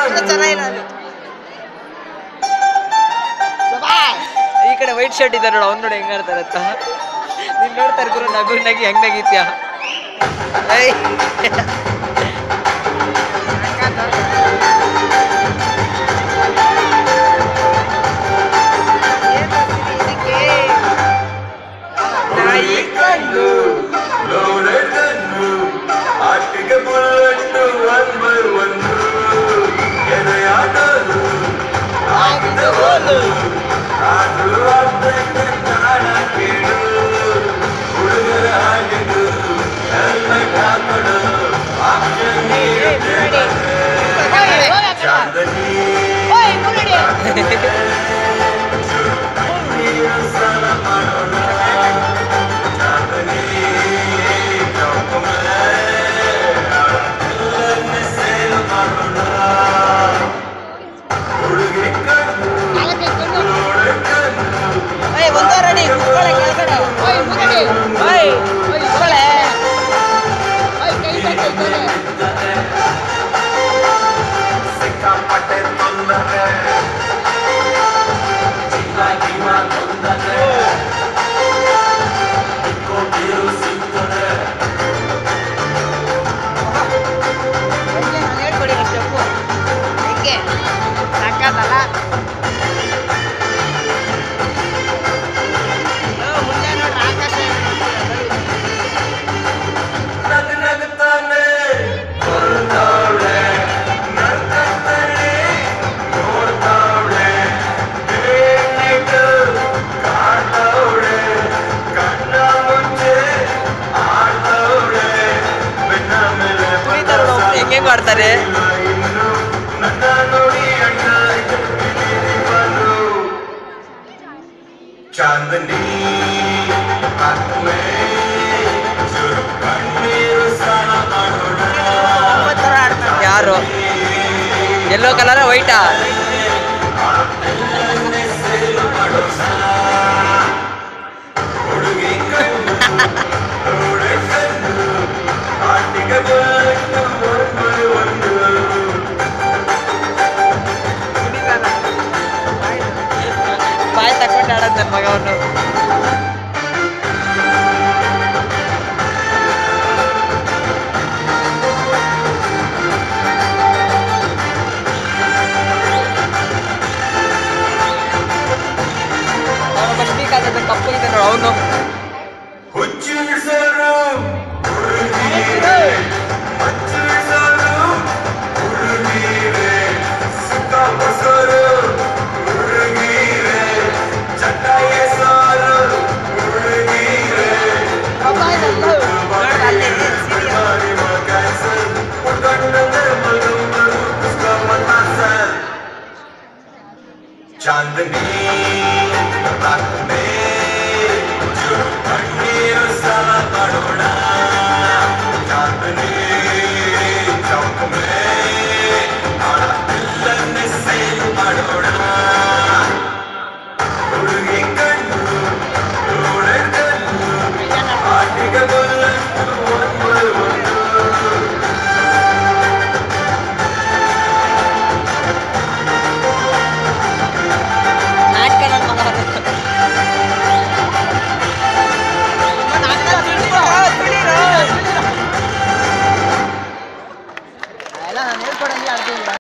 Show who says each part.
Speaker 1: ಚೆನ್ನಾಗಿಲ್ಲ ಅದು. ಈ ಕಡೆ ವೈಟ್ ಶರ್ಟ್ ಇದ್ದಾರೆ ನೋಡು ಅವ್ನು ನೋಡಿ ಹೆಂಗ್ ಆಡ್ತಾರೆ ಅಂತ ನೀನ್ ನೋಡ್ತಾರೆ ಗುರು ನಗು ನಗಿ ಹೆಂಗ್ ನಗೀತ್ಯಾ ಏಯ್ ನಾಯಿ ಕಣ್ಣು
Speaker 2: ಲೋಡನ್ನು ಆಟಿಗೆ ಬುಲ್ಲಟ್ಟು ಒನ್ ಬೈ ಒಂದು ಎದೆಯಾಟಲು ಆಗಿದ ಹೋಲು ಆಟಲು ಅರ್ಧಕ್ಕೆ ಪ್ರಾಣ ಕೇಳು ಹುಡುಗರ ಹಾಗೆದು ಹೆಲ್ಮೆಟ್ ಹಾಕೊಡು ಆಪ್ಷನ್ ನೀಡುತ್ತೆ ಚಾಂದನಿ ನೀರು ಸ್ನಾನ ಮಾಡೋಣ ಚಾಂದನಿ ಚೌಕಮಲೆ ಎಲ್ಲನ್ನೇ ಸೇಲ್ ಮಾಡೋಣ ಹುಡುಗಿ ಕಣ್ಣು ನೋಡೆ ಕಣ್ಣು
Speaker 1: ಏಯ್ ಒಂದೋ ರೆಡಿ ಕುತ್ಕೊಳ್ಳೆ ಕೆಳಗಡೆ ಓಯ್ ಮುಗಡಿ ಓಯ್ ಓಯ್ ಕುತ್ಕೊಳ್ಳೆ
Speaker 2: ಸಿಕ್ಕಾಪಟ್ಟೆ ತೊಂದರೆ ಜೀವ ಜೀವ ತೊಂದರೆ ಇಕ್ಕೋ ಬೀರು ಸಿಗ್ತದೆ
Speaker 1: ಹಂಗೆ ನಾನು ಹೇಳ್ಕೊಡಿ ಸ್ಟೆಪ್ಪು ಹೆಂಗೆ ಸಾಕಾದಲ್ಲ ಮುಂದೆ ನೋಡ್ರಿ ಆಕಾಶ
Speaker 2: ನಗ್ ನಗ್ತಾನೆ ಬರ್ತಾವಳೆ ನಗ್ತಾಳೆ ನೋಡ್ತಾವಳೆ ಏನಿಟ್ಟು ಕಾಡ್ತಾವಳೆ ಕಣ್ಣ ಮುಚ್ಚೆ ಆಡ್ತಾವಳೆ ಬೆನ್ನ ಮೇಲೆ
Speaker 1: ಕುಣಿತಾರೆ ನೋಡು, ಹೆಂಗೆ ಮಾಡ್ತಾರೆ
Speaker 2: ಇಲ್ಲ ಇನ್ನು ನನ್ನ ನೋಡಿ ಅಣ್ಣ ಇಳಿದಿವನು. ಚಾಂದನಿ ಆತ್ಮೆ ಚುರು ಕಣ್ಣೀರು ಸ್ನಾನ ಮಾಡೋಣ
Speaker 1: ಒಂಥರ ಆಡ್ತಾರೆ ಯಾರು ಎಲ್ಲೋ ಕಲರ ವೈಟಾ
Speaker 2: ಹುಡುಗಿ ಕಣ್ಣು ನೋಡೆ ಕಣ್ಣು ಆಟಿಗೆ ಬಂದು ಒಂದು ಒಂದು
Speaker 1: ಬಾಯ್ ತಕೊಂಡು ಆಡೋದು ನನ್ನ ಮಗ ಅವನು ಅವನೊಬ್ಬ ಸ್ಪೀಕ್ ಆದ ಕಪ್ಪು ಇದೆ ನೋಡು ಅವನು
Speaker 2: ಹುಚ್ಚಿಳಿಸಲು ಹುಡುಗೀರೆ ಮಚ್ಚಿಳಿಸಲು ಹುಡುಗೀರೆ ಸಿಕ್ಕಾಪಸರು ಹುಡುಗೀರೆ ಚಟ್ಟ ಎಸರು ಹುಡುಗೀರೆ ಬಾರಿ ಮಗಾಸರ್ ಉಡ್ಗಣ್ಣನೆ ಮಲಗಂಬರು ಉಸ್ಕಾ ಮತಾಸರ್ चांदनी रात में जो कಣ್ಣೀರು ಸಾಲ ಮಾಡೋಣ चांदनी चौक में ಆಳ ಎಲ್ಲನ್ನೇ ಸೇಲ್ ಮಾಡೋಣ ಹುಡುಗಿ ಕಣ್ಣು ನೋಡೆ ಕಣ್ಣು ಆಟಿಗೆ ಬಲ್ಲಂಟು ಒಂದು ಒಂದು
Speaker 1: ನಾಟಕ ನನ್ನ ಮಗ ಎಲ್ಲ ನಾನು ಹೇಳ್ಕೊಡಂಗೆ ಆಡ್ತೀನಿ